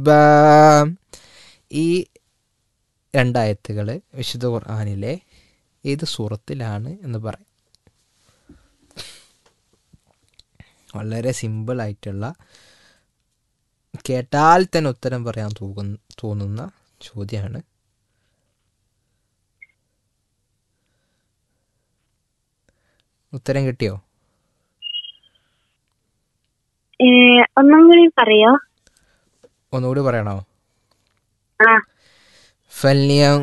ഖുർബാ ഈ രണ്ടായത്തുകൾ വിശുദ്ധ ഖുർആാനിലെ ഏത് സൂറത്തിലാണ് എന്ന് പറയാം വളരെ സിമ്പിൾ ആയിട്ടുള്ള കേട്ടാൽ തന്നെ ഉത്തരം പറയാൻ തോന്നുന്ന തോന്നുന്ന ചോദ്യമാണ് ഉത്തരം കിട്ടിയോ ഏ, ഒന്നും കൂടി പറയോ ഒന്നുകൂടി പറയണോ ആ ഫല്യം